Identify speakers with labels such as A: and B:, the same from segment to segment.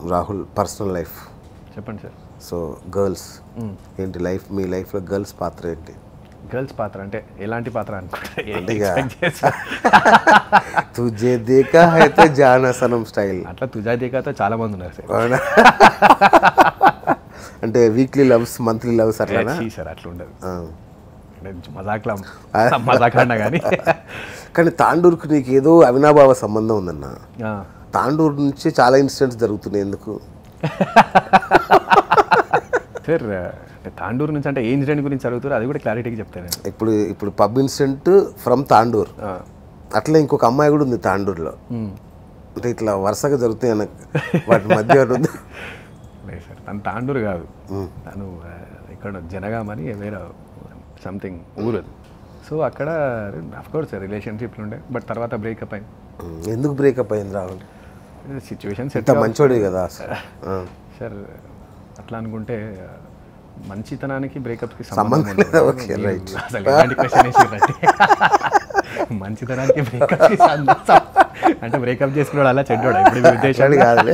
A: Rahul personal life
B: చెప్పండి sir
A: so girls ఏంటి life మీ లైఫ్లో గర్ల్స్ పాత్ర ఏంటి
B: గర్ల్స్ పాత్ర అంటే ఎలాంటి పాత్ర అనుకుంటా
A: అంటే ఇక- తుజే దేకా అయితే జానసనం స్టైల్
B: అట్లా తుజా దేకాతో చాలా మంది ఉన్నారు సార్
A: అవునా అంటే వీక్లీ లవ్స్ మంత్లీ లవ్స్ అట్లానా
B: చీ సార్ అట్లా ఉండదు
A: ఆ.
B: అంటే మజాక్లా మజాక్ అన్నా కానీ
A: కానీ తాండూరుకు నీకు ఏదో అవినాభావ సంబంధం ఉందన్న
B: ఆ,
A: తాండూరు నుంచి చాలా ఇన్సిడెంట్స్ జరుగుతున్నాయి ఎందుకు
B: సార్ అంటే తాండూరు నుంచి అంటే ఏ ఇన్సిడెంట్ గురించి అడుగుతారో అది కూడా క్లారిటీగా చెప్తాను నేను
A: ఇప్పుడు ఇప్పుడు పబ్ ఇన్సిడెంట్ ఫ్రమ్ తాండూర్
B: ఆ,
A: అట్లా ఇంకొక అమ్మాయి కూడా ఉంది తాండూరులో
B: ఉమ్.
A: అంటే ఇట్లా వరుసగా జరుగుతాయి అన్న వాటి మధ్య ఒకటి ఉంది
B: లేదు సార్ తను తాండూరు కాదు తను ఆ, ఇక్కడ జనగామని వేరే సంథింగ్ ఊరు అది సో అక్కడ కోర్స్ రిలేషన్షిప్లు ఉండే బట్ తర్వాత బ్రేకప్ అయింది
A: ఉమ్, ఎందుకు బ్రేకప్ అయింది రాహుల్
B: సిచ్యువేషన్
A: ఇంత మంచోడే కదా అసలు ఆ.
B: సార్ అట్లా అనుకుంటే ఆ, మంచితనానికి బ్రేకప్కి
A: సంబంధం
B: సంబంధం ఉండదు.
A: లేదు. Okay,
B: మీరు
A: right.
B: అసలు ఎలాంటి క్వశ్చన్ వేసిరంటే మంచితనానికి బ్రేకప్కి అంటే బ్రేకప్ చేసుకున్నాడు అలా చెడ్డోడా ఇప్పుడు మీ ఉద్దేశం
A: అట్లాంటి కాదులే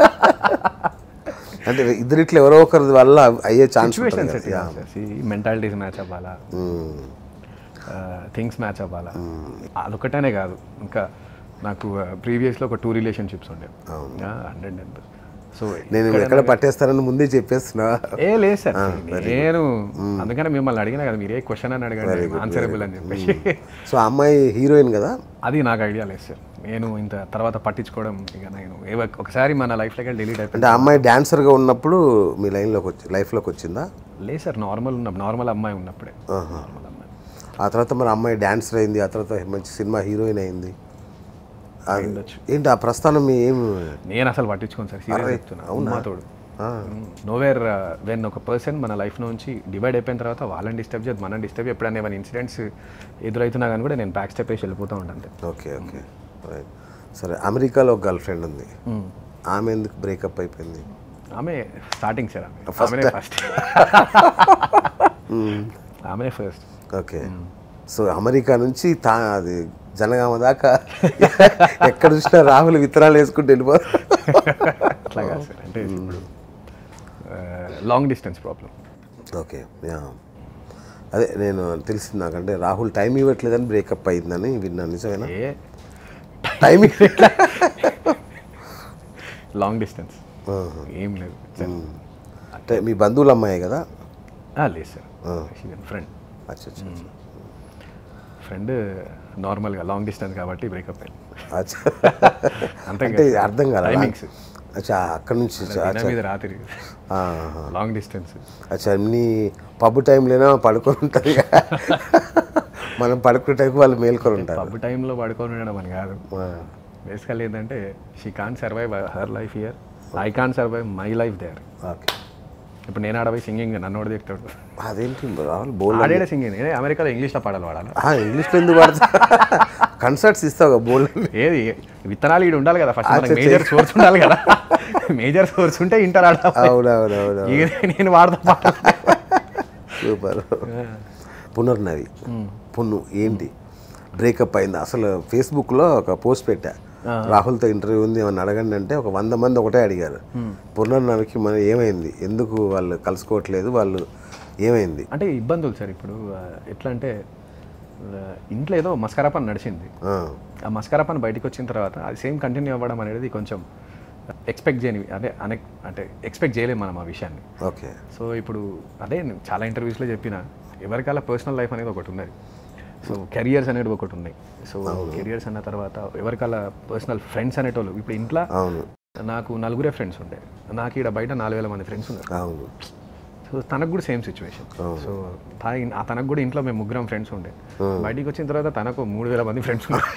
A: అంటే ఇద్దరిట్లో ఎవరో ఒకరి వల్ల అయ్యే chance
B: situation set mentalities match అవ్వాలా థింగ్స్ మ్యాచ్ అవ్వాలా అదొకటనే కాదు ఇంకా నాకు ప్రీవియస్లో ఒక టూ రిలేషన్షిప్స్ ఉండే హండ్రెడ్ నెంబర్ సో
A: నేను ఎక్కడ పట్టేస్తానని ముందే చెప్పేస్తున్నా
B: ఏ లేదు సార్ నేను అందుకనే మిమ్మల్ని అడిగినా కదా మీరు ఏ క్వశ్చన్ అని అడగండి ఆన్సరబుల్ అని చెప్పేసి
A: సో ఆ అమ్మాయి హీరోయిన్ కదా
B: అది నాకు ఐడియా లేదు సార్ నేను ఇంత తర్వాత పట్టించుకోవడం ఇక నేను ఏ- ఒకసారి మన లైఫ్లోకి వెళ్ళి డిలీట్ అయిపోయింది
A: అంటే ఆ అమ్మాయి డాన్సర్గా ఉన్నప్పుడు మీ లైన్లోకి వచ్చి లైఫ్లోకి వచ్చిందా
B: లేదు సార్ నార్మల్ ఉన్న నార్మల్ అమ్మాయి ఉన్నప్పుడే
A: ఆహా.
B: నార్మల్ అమ్మాయి
A: ఆ తర్వాత మరి అమ్మాయి డాన్సర్ అయింది ఆ తర్వాత మంచి సినిమా హీరోయిన్ అయింది అది-
B: ఉండొచ్చు.
A: ఏంటి ఆ ప్రస్థానం మీ ఏం
B: నేను అసలు పట్టించుకోను సార్ సీరియస్ చెప్తున్నా అమ్మా తోడు నోవేర్ వెన్ ఒక పర్సన్ మన లైఫ్ నుంచి డివైడ్ అయిపోయిన తర్వాత వాళ్ళని డిస్టర్బ్ చేయదు మనం డిస్టర్బ్ ఎప్పుడైనా ఏమైనా ఇన్సిడెంట్స్ ఎదురవుతున్నా కానీ కూడా నేను బ్యాక్ స్టెప్ వేసి వెళ్ళిపోతూ ఉంటాను
A: ఓకే ఓకే రైట్ సరే అమెరికాలో ఒక గర్ల్ ఫ్రెండ్ ఉంది ఆమె ఎందుకు బ్రేకప్ అయిపోయింది
B: ఆమె స్టార్టింగ్ సార్ ఆమె ఆమెనే ఫస్ట్ ఆమెనే ఫస్ట్
A: ఓకే సో అమెరికా నుంచి తా అది జనగామ దాకా ఎక్కడ చూసినా రాహుల్ విత్తనాలు వేసుకుంటూ వెళ్ళిపోతారు
B: అట్లా కాదు సార్ అంటే ఇప్పుడు long distance problem
A: okay yeah అదే నేను తెలిసింది నాకంటే రాహుల్ టైం ఇవ్వట్లేదని బ్రేకప్ అయిందని విన్నాను నిజమేనా
B: ఏ
A: టైం
B: లాంగ్ డిస్టెన్స్ ఏం లేదు
A: అంటే మీ బంధువుల అమ్మాయి కదా
B: ఆ, లేదు సార్ ఫ్రెండ్
A: అచ్చా అచ్చా అచ్చా.
B: ఫ్రెండ్ నార్మల్గా లాంగ్ డిస్టెన్స్ కాబట్టి బ్రేకప్ అయింది
A: అచ్చా
B: అంతే
A: అంటే అర్థం కాదు
B: టైమింగ్స్
A: అచ్చా అక్కడ నుంచి
B: దినం మీద రాత్రి
A: ఆహా.
B: లాంగ్ డిస్టెన్స్
A: అచ్చా నీ పబ్బు టైంలోనే పడుకొని ఉంటుంది మనం పడుకునే టైంకి వాళ్ళు మేల్కొని ఉంటారు
B: పబ్ టైంలో పడుకొని ఉండడం అని కాదు బేసికల్ ఏంటంటే she can survive her life here I can survive my life there
A: okay
B: ఇప్పుడు నేను ఆడపోయి సింగింగ్ నన్ను కూడా చెప్తాడు
A: అదేంటి రాహుల్ బోల్
B: ఆడేడే సింగింగ్ ఏ అమెరికాలో ఇంగ్లీష్లో పాడాలి వాడాలి
A: ఇంగ్లీష్లో ఎందుకు పడతా కన్సర్ట్స్ ఇస్తావు బోల్
B: ఏది విత్తనాలు ఇటు ఉండాలి కదా ఫస్ట్ మనకి మేజర్ సోర్స్ ఉండాలి కదా మేజర్ సోర్స్ ఉంటే ఇంటర్ ఆడాలి
A: అవునవునవును
B: ఇక నేను వాడతా పాట
A: సూపర్ పునర్నవి పున్ను ఏంటి బ్రేకప్ అయింది అసలు ఫేస్బుక్లో ఒక పోస్ట్ పెట్టా రాహుల్తో ఇంటర్వ్యూ ఉంది ఏమన్నా అడగండి అంటే ఒక వంద మంది ఒకటే అడిగారు పునర్నవికి మన ఏమైంది ఎందుకు వాళ్ళు కలుసుకోవట్లేదు వాళ్ళు ఏమైంది
B: అంటే ఇబ్బందులు సార్ ఇప్పుడు ఆ, ఎట్లా అంటే ఆ, ఇంట్లో ఏదో మస్కరా పని నడిచింది
A: ఆ,
B: ఆ మస్కరా పని బయటకు వచ్చిన తర్వాత అది సేమ్ కంటిన్యూ అవ్వడం అనేది కొంచెం ఎక్స్పెక్ట్ చేయని అదే అనే అంటే ఎక్స్పెక్ట్ చేయలేము మనం ఆ విషయాన్ని
A: ఓకే
B: సో ఇప్పుడు అదే నేను చాలా ఇంటర్వ్యూస్లో చెప్పిన ఎవరికాల పర్సనల్ లైఫ్ అనేది ఒకటి ఉన్నది సో కెరియర్స్ అనేది ఒకటి ఉన్నాయి సో కెరియర్స్ అన్న తర్వాత ఎవరికాల పర్సనల్ ఫ్రెండ్స్ అనేటోళ్ళు ఇప్పుడు ఇంట్లో
A: అవును
B: నాకు నలుగురే ఫ్రెండ్స్ ఉండే నాకు ఇక్కడ బయట నాలుగు వేల మంది ఫ్రెండ్స్ ఉన్నారు
A: అవును
B: సో తనకు కూడా సేమ్ సిచ్యువేషన్ సో తా- ఆ తనకు కూడా ఇంట్లో మేము ముగ్గురం ఫ్రెండ్స్ ఉండే బయటికి వచ్చిన తర్వాత తనకు మూడు వేల మంది ఫ్రెండ్స్ ఉన్నారు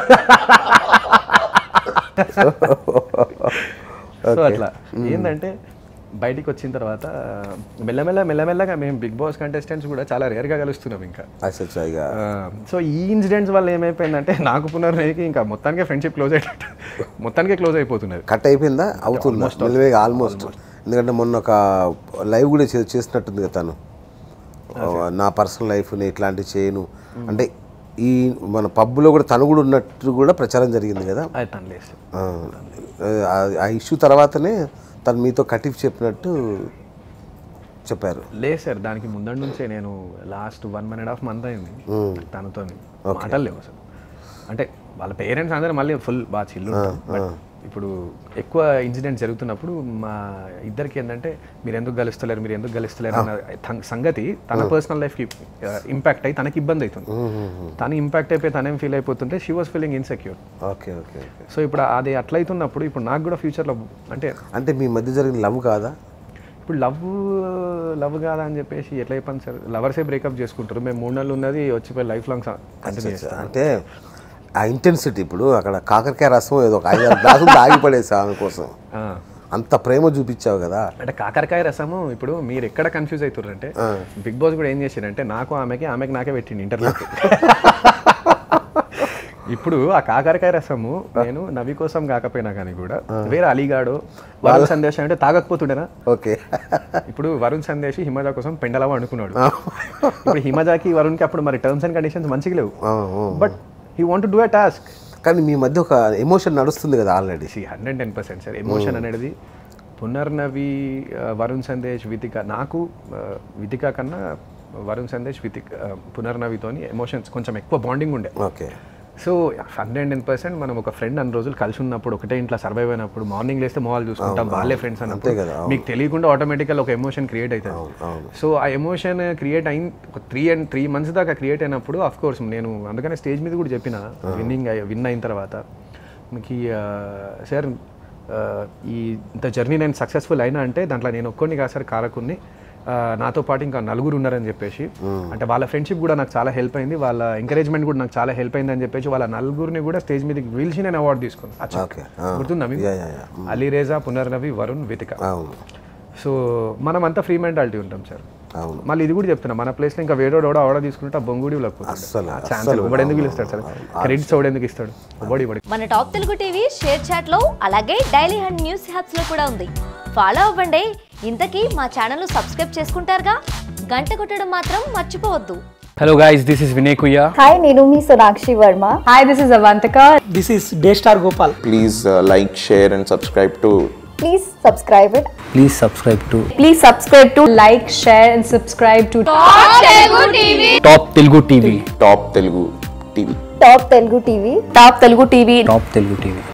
B: సో అట్లా ఏంటంటే బయటికి వచ్చిన తర్వాత మెల్లమెల్ల మెల్లమెల్లగా మేము బిగ్ బాస్ కంటెస్టెంట్స్ కూడా చాలా రేర్గా కలుస్తున్నాం ఇంకా
A: అచ్చా ఇక
B: సో ఈ ఇన్సిడెంట్స్ వల్ల ఏమైపోయిందంటే నాకు పునర్నవికి ఇంకా మొత్తానికే ఫ్రెండ్షిప్ క్లోజ్ అయ్యేటట్టు మొత్తానికే క్లోజ్ అయిపోతున్నది
A: కట్ అయిపోయిందా అవుతుందా మెల్లగా ఆల్మోస్ట్ ఎందుకంటే మొన్న ఒక లైవ్ కూడా చే- చేసినట్టుంది కదా తను నా పర్సనల్ లైఫ్ని ఇట్లాంటివి చేయను అంటే ఈ మన పబ్బులో కూడా తను కూడా ఉన్నట్టు కూడా ప్రచారం జరిగింది కదా
B: అది తను లేదు
A: ఆ, ఆ- ఆ ఇష్యూ తర్వాతనే తను మీతో కటిఫ్ చెప్పినట్టు చెప్పారు
B: లేదు సార్ దానికి ముందడి నుంచే నేను last one one and half month అయింది తనతో మాటలు లేవు అసలు అంటే వాళ్ళ పేరెంట్స్ అందరూ మళ్ళీ ఫుల్ బాగా చిల్లు బట్ ఇప్పుడు ఎక్కువ ఇన్సిడెంట్స్ జరుగుతున్నప్పుడు మా ఇద్దరికి ఏంటంటే మీరు ఎందుకు గెలుస్తలేరు మీరు ఎందుకు గెలుస్తలేరు అన్న థం- సంగతి తన పర్సనల్ లైఫ్కి ఇంపాక్ట్ అయ్యి తనకి ఇబ్బంది అవుతుంది తను ఇంపాక్ట్ అయిపోయి తనేం ఫీల్ అయిపోతుంటే she was feeling insecure
A: okay okay okay
B: so ఇప్పుడు అది అట్లయితున్నప్పుడు ఇప్పుడు నాకు కూడా ఫ్యూచర్లో అంటే
A: అంటే మీ మధ్య జరిగిన లవ్ కాదా
B: ఇప్పుడు లవ్ లవ్ కాదా అని చెప్పేసి ఎట్లా చెప్పాను సార్ లవర్సే బ్రేకప్ చేసుకుంటారు మేము మూడు నెలలు ఉన్నది వచ్చిపోయి లైఫ్ లాంగ్ కంటిన్యూ చేస్తాం
A: అంటే ఆ ఇంటెన్సిటీ ఇప్పుడు అక్కడ కాకరకాయ రసం ఏదో ఒక ఐదారు గ్లాసులు తాగి పడేసావు ఆమె కోసం
B: ఆ.
A: అంత ప్రేమ చూపించావు కదా
B: అంటే కాకరకాయ రసము ఇప్పుడు మీరు ఎక్కడ కన్ఫ్యూజ్ అవుతారు అంటే బిగ్ బాస్ కూడా ఏం చేసిండంటే నాకు ఆమెకి ఆమెకి నాకే పెట్టిండి ఇంటర్వ్యూకి ఇప్పుడు ఆ కాకరకాయ రసము నేను నవి కోసం కాకపోయినా కానీ కూడా వేరే అలీగాడు వరుణ్ సందేశ్ అంటే తాగకపోతుండేనా
A: ఓకే
B: ఇప్పుడు వరుణ్ సందేశ్ హిమజా కోసం పెండలవ అనుకున్నాడు ఇప్పుడు హిమజాకి వరుణ్కి అప్పుడు మరి టర్మ్స్ అండ్ కండిషన్స్ మంచిగా లేవు but he want do a task
A: కానీ మీ మధ్య ఒక ఎమోషన్ నడుస్తుంది కదా ఆల్రెడీ
B: సి hundred ten percent sir emotion అనేది పునర్నవి ఆ, వరుణ్ సందేశ్ వితిక నాకు ఆ, వితిక కన్నా వరుణ్ సందేశ్ వితిక ఆ, పునర్నవితోని ఎమోషన్స్ కొంచెం ఎక్కువ బాండింగ్ ఉండే
A: okay
B: so hundred ten percent మనం ఒక ఫ్రెండ్ అన్ని రోజులు కలిసి ఉన్నప్పుడు ఒకటే ఇంట్లో సర్వైవ్ అయినప్పుడు మార్నింగ్ లేస్తే మొహాలు చూసుకుంటాం వాళ్ళే ఫ్రెండ్స్ అన్నప్పుడు
A: కదా,
B: మీకు తెలియకుండా ఆటోమేటిక్గా ఒక ఎమోషన్ క్రియేట్ అవుతుంది
A: అవును
B: సో ఆ ఎమోషన్ క్రియేట్ అయిన ఒక త్రీ అండ్ త్రీ మంత్స్ దాకా క్రియేట్ అయినప్పుడు అఫ్ కోర్స్ నేను అందుకనే స్టేజ్ మీద కూడా చెప్పిన విన్నింగ్ విన్ అయిన తర్వాత మీకు సార్ ఈ ఇంత జర్నీ నేను సక్సెస్ఫుల్ అయినా అంటే దాంట్లో నేను ఒక్కడిని కాదు సార్ కారకుని ఆ, నాతో పాటు ఇంకా నలుగురు ఉన్నారని చెప్పేసి అంటే వాళ్ళ ఫ్రెండ్షిప్ కూడా నాకు చాలా హెల్ప్ అయింది వాళ్ళ ఎంకరేజ్మెంట్ కూడా నాకు చాలా హెల్ప్ అయింది అని చెప్పేసి వాళ్ళ నలుగురిని కూడా స్టేజ్ మీదకి పిలిచి నేను అవార్డు తీసుకున్నాను అచ్చా.
A: ఓకే
B: గుర్తుందా మీకు
A: yeah yeah yeah
B: Ali Reza Punarnavi Varun Vithika
A: అవును
B: సో మనం అంతా ఫ్రీ మెంటాలిటీ ఉంటాం సార్
A: అవును
B: మళ్ళీ ఇది కూడా చెప్తున్నా మన ప్లేస్లో ఇంకా వేరేవాడు ఎవడో ఆర్డర్ తీసుకుంటే ఆ బొంగుడి
A: అస్సలు,
B: ఛాన్స్ ఒకడు ఎందుకు పిలుస్తాడు సార్ క్రెడిట్స్ ఒకడు ఎందుకు ఇస్తాడు ఒకటి ఇవ్వడు
C: మన Top Telugu TV ShareChat లో అలాగే డైలీ హండ్ న్యూస్ హ్యాప్స్ లో కూడా ఉంది ఫాలో అవ్వండి ఇంతకీ మా ఛానల్ సబ్స్క్రైబ్ చేసుకుంటారుగా గంట కొట్టడం మాత్రం మర్చిపోవద్దు
D: Hello guys, this is Vinay Kuya.
E: Hi, నేను మీ Sonakshi Varma
F: Hi, this is Avantika.
G: This is Daystar Gopal.
H: please uh, like, share, and subscribe to
E: please subscribe it
D: Please subscribe to
F: Please subscribe to like, share, and subscribe to
D: Top Telugu TV.
H: Top Telugu TV.
E: Top Telugu TV
F: Top Telugu TV.
D: Top Telugu TV.